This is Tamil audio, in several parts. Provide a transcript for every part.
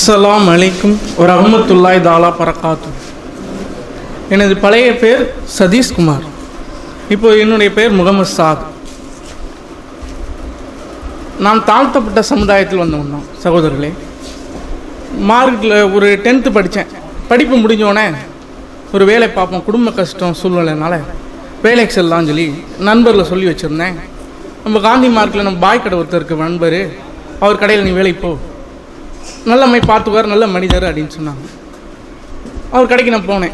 அஸ்ஸலாம் அலைக்கும் வரஹ்மத்துல்லாஹி தாலா பரக்காத்து எனது பழைய பேர் சதீஷ்குமார் இப்போ என்னுடைய பெயர் முகமது சாத் நான் தாழ்த்தப்பட்ட சமுதாயத்தில் வந்தவன் தான் சகோதரர்களே மார்க்கில் ஒரு டென்த்து படித்தேன் படிப்பு முடிஞ்சோடனே ஒரு வேலை பார்ப்போம் குடும்ப கஷ்டம் சூழ்நிலைனால வேலைக்கு செல்லலாம்னு சொல்லி நண்பரில் சொல்லி வச்சுருந்தேன் நம்ம காந்தி மார்க்கில் நம்ம பாய் கடை ஒருத்தர் இருக்கு நண்பர் அவர் கடையில் நீ வேலைக்கு போ நல்ல மை பார்த்துக்குவார் நல்ல மனிதர் அப்படின்னு சொன்னாங்க அவர் கடைக்கு நான் போனேன்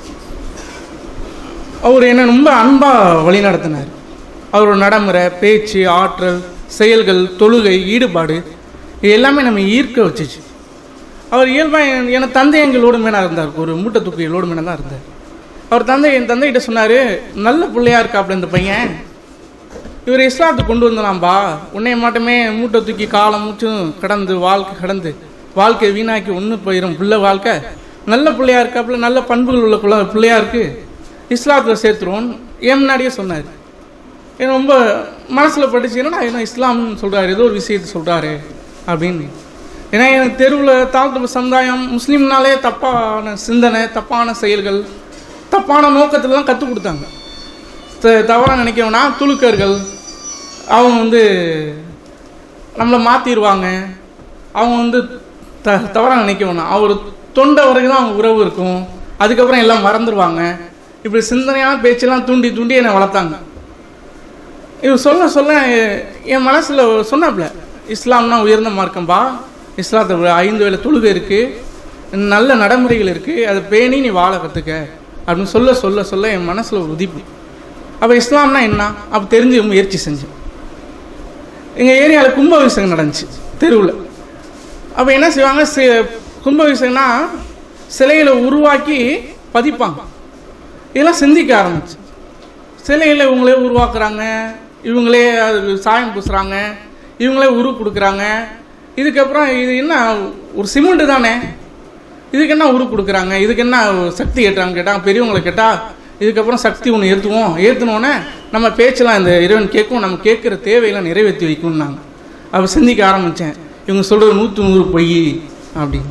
அவர் என்னை ரொம்ப அன்பாக வழி நடத்தினார் அவரோட நடைமுறை பேச்சு ஆற்றல் செயல்கள் தொழுகை ஈடுபாடு இது எல்லாமே நம்ம ஈர்க்க வச்சுச்சு அவர் இயல்பாக என் தந்தை எங்கள் லோடு மேனாக இருந்தார் ஒரு மூட்டை தூக்கி லோடு மேனாக தான் இருந்தார் அவர் தந்தை என் தந்தைகிட்ட சொன்னார் நல்ல பிள்ளையா இருக்காப்புல இந்த பையன் இவர் இஸ்லாத்துக்கு கொண்டு வந்தலாம்பா உன்னைய மட்டுமே மூட்டை தூக்கி காலம் மூச்சும் கடந்து வாழ்க்கை கடந்து வாழ்க்கையை வீணாக்கி ஒன்று போயிடும் பிள்ளை வாழ்க்கை நல்ல பிள்ளையா இருக்காப்புல நல்ல பண்புகள் உள்ள குள்ள பிள்ளையா இருக்கு இஸ்லாத்தில் சேர்த்துருவோம் என் முன்னாடியே சொன்னார் எனக்கு ரொம்ப மனசில் பட்டுச்சு என்னடா என்ன இஸ்லாம்னு சொல்கிறாரு ஏதோ ஒரு விஷயத்தை சொல்கிறாரு அப்படின்னு ஏன்னா எனக்கு தெருவில் தாழ்த்த சமுதாயம் முஸ்லீம்னாலே தப்பான சிந்தனை தப்பான செயல்கள் தப்பான நோக்கத்தில் தான் கற்றுக் கொடுத்தாங்க தவறாக நினைக்கணும்னா துலுக்கர்கள் அவங்க வந்து நம்மளை மாற்றிடுவாங்க அவங்க வந்து த தவறாக நினைக்க வேணாம் அவர் தொண்டை வரைக்கும் தான் அவங்க உறவு இருக்கும் அதுக்கப்புறம் எல்லாம் மறந்துடுவாங்க இப்படி சிந்தனையான பேச்செல்லாம் தூண்டி தூண்டி என்னை வளர்த்தாங்க இவர் சொல்ல சொல்ல என் மனசில் சொன்னாப்புல இஸ்லாம்னா உயர்ந்த மார்க்கம்பா இஸ்லாத்தை ஐந்து வேலை தொழுகை இருக்குது நல்ல நடைமுறைகள் இருக்குது அதை பேணி நீ வாழ கற்றுக்க அப்படின்னு சொல்ல சொல்ல சொல்ல என் மனசில் ஒரு உதிப்பு அப்போ இஸ்லாம்னா என்ன அப்போ தெரிஞ்சு முயற்சி செஞ்சேன் எங்கள் ஏரியாவில் கும்பாபிஷேகம் நடந்துச்சு தெருவில் அப்போ என்ன செய்வாங்க சி கும்பாபிஷேகம்னா சிலைகளை உருவாக்கி பதிப்பாங்க இதெல்லாம் சிந்திக்க ஆரம்பிச்சு சிலைகளை இவங்களே உருவாக்குறாங்க இவங்களே அது சாயம் பூசுகிறாங்க இவங்களே உரு கொடுக்குறாங்க இதுக்கப்புறம் இது என்ன ஒரு சிமெண்ட்டு தானே இதுக்கு என்ன உரு கொடுக்குறாங்க இதுக்கு என்ன சக்தி ஏற்றாங்க கேட்டாங்க பெரியவங்களை கேட்டால் இதுக்கப்புறம் சக்தி ஒன்று ஏற்றுவோம் ஏற்றுனோன்னே நம்ம பேச்செல்லாம் இந்த இறைவன் கேட்கும் நம்ம கேட்குற தேவையெல்லாம் நிறைவேற்றி வைக்கும்னாங்க அப்போ சிந்திக்க ஆரம்பித்தேன் இவங்க சொல்கிறது நூற்று நூறு பொய் அப்படின்னு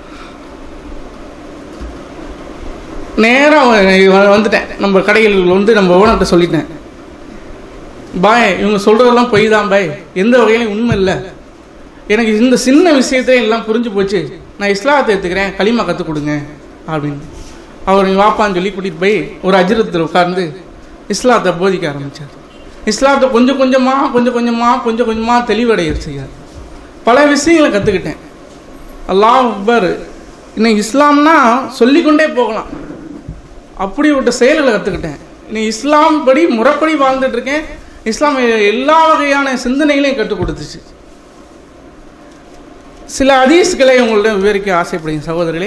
நேராக வந்துட்டேன் நம்ம கடையில் வந்து நம்ம ஓனர்கிட்ட சொல்லிட்டேன் பாய் இவங்க சொல்கிறதெல்லாம் பொய் தான் பாய் எந்த வகையிலையும் உண்மை இல்லை எனக்கு இந்த சின்ன விஷயத்தை எல்லாம் புரிஞ்சு போச்சு நான் இஸ்லாத்தை எடுத்துக்கிறேன் களிமா கற்றுக் கொடுங்க அப்படின்னு அவர் நீ வாப்பான்னு சொல்லி கூட்டிகிட்டு போய் ஒரு அஜிரத்தில் உட்கார்ந்து இஸ்லாத்தை போதிக்க ஆரம்பித்தார் இஸ்லாத்தை கொஞ்சம் கொஞ்சமாக கொஞ்சம் கொஞ்சமாக கொஞ்சம் கொஞ்சமாக தெளிவடைய செய்யார் பல விஷயங்களை கற்றுக்கிட்டேன் அல்லாஹ் அக்பர் இன்னைக்கு இஸ்லாம்னா சொல்லிக்கொண்டே போகலாம் அப்படிப்பட்ட செயல்களை கற்றுக்கிட்டேன் இன்னைக்கு இஸ்லாம் படி முறைப்படி வாழ்ந்துட்டு இருக்கேன் இஸ்லாம் எல்லா வகையான சிந்தனைகளையும் கற்றுக் கொடுத்துச்சு சில அதீஸ்களை உங்கள்ட்ட விவரிக்க ஆசைப்படுங்க சகோதரர்களே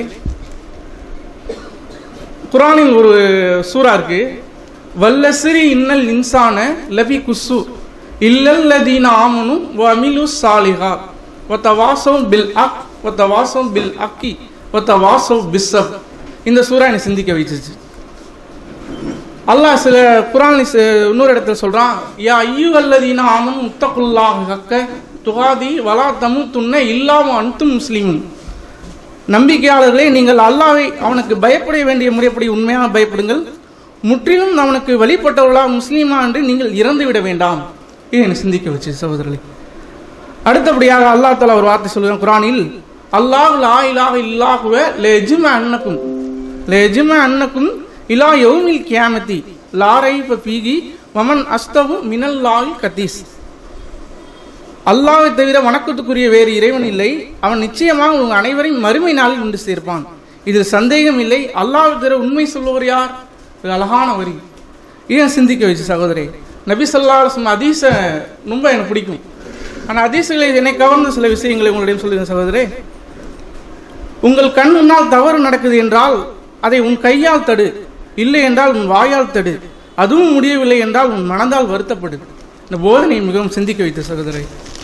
குரானில் ஒரு சூறா இருக்கு வல்லசிரி இன்னல் இன்சான லபி குசு இல்லல்லதீன ஆமனும் வமிலு சாலிஹா ஒத்த வாசம் பில் அக் ஒத்த வாசம் பில் அக்கி ஒத்த வாசம் பிஸ்ஸப் இந்த சூறா என்னை சிந்திக்க வச்சிச்சு அல்லாஹ் சில குரான் இன்னொரு இடத்துல சொல்றான் யா ஐயு அல்லதீன ஆமனும் முத்தகுல்லாஹ் ஹக்க துகாதி வலா தமு துண்ண இல்லாம அன்தும் முஸ்லீமும் நம்பிக்கையாளர்களே நீங்கள் அல்லாவை அவனுக்கு பயப்பட வேண்டிய முறைப்படி உண்மையாக பயப்படுங்கள் முற்றிலும் அவனுக்கு வழிபட்டவர்களா முஸ்லீமா என்று நீங்கள் இறந்து விட வேண்டாம் இது என்னை சிந்திக்க வச்சு சகோதரர்களே அடுத்தபடியாக அல்லா தலா ஒரு வார்த்தை சொல்லுவேன் குரானில் அல்லாஹ் லா இலாக இல்லாகுவ லெஜும அன்னக்கும் லெஜும அன்னக்கும் இலா யௌமில் கியாமத்தி லாரை பீகி வமன் அஸ்தவு மினல் லாஹி கத்தீஸ் அல்லாவை தவிர வணக்கத்துக்குரிய வேறு இறைவன் இல்லை அவன் நிச்சயமாக உங்கள் அனைவரையும் மறுமை நாளில் உண்டு சேர்ப்பான் இதில் சந்தேகம் இல்லை அல்லாவை தவிர உண்மை சொல்லுவர் யார் இது அழகான வரி ஏன் சிந்திக்க வச்சு சகோதரே நபி சொல்லா அதீச ரொம்ப எனக்கு பிடிக்கும் ஆனால் அதீசங்களை என்னை கவர்ந்த சில விஷயங்களை உங்களிடம் சொல்லுங்க சகோதரே உங்கள் கண் முன்னால் தவறு நடக்குது என்றால் அதை உன் கையால் தடு இல்லை என்றால் உன் வாயால் தடு அதுவும் முடியவில்லை என்றால் உன் மனதால் வருத்தப்படு இந்த போதனை மிகவும் சிந்திக்க வைத்த சகோதரை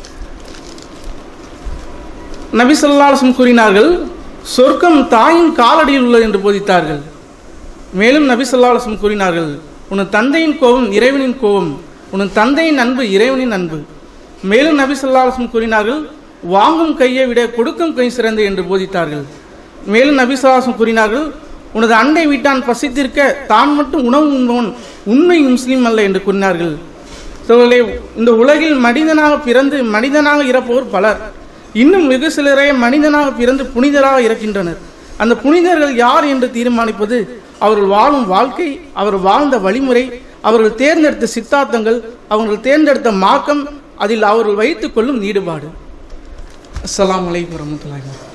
நபி சொல்லாசம் கூறினார்கள் சொர்க்கம் தாயின் காலடியில் உள்ளது என்று போதித்தார்கள் மேலும் நபி சொல்லாசம் கூறினார்கள் உன் தந்தையின் கோபம் இறைவனின் கோபம் உன் தந்தையின் அன்பு இறைவனின் அன்பு மேலும் நபி சொல்லாசம் கூறினார்கள் வாங்கும் கையை விட கொடுக்கும் கை சிறந்து என்று போதித்தார்கள் மேலும் நபிசுவாசம் கூறினார்கள் உனது அண்டை வீட்டான் பசித்திருக்க தான் மட்டும் உணவு உண்பவன் உண்மை முஸ்லீம் அல்ல என்று கூறினார்கள் சோழர்களே இந்த உலகில் மனிதனாக பிறந்து மனிதனாக இறப்போர் பலர் இன்னும் வெகு சிலரே மனிதனாக பிறந்து புனிதராக இறக்கின்றனர் அந்த புனிதர்கள் யார் என்று தீர்மானிப்பது அவர்கள் வாழும் வாழ்க்கை அவர் வாழ்ந்த வழிமுறை அவர்கள் தேர்ந்தெடுத்த சித்தாந்தங்கள் அவர்கள் தேர்ந்தெடுத்த மார்க்கம் அதில் அவர்கள் வைத்துக் கொள்ளும் ஈடுபாடு அஸ்ஸலாமு அலைக்கும் வரமத்துல்லாஹி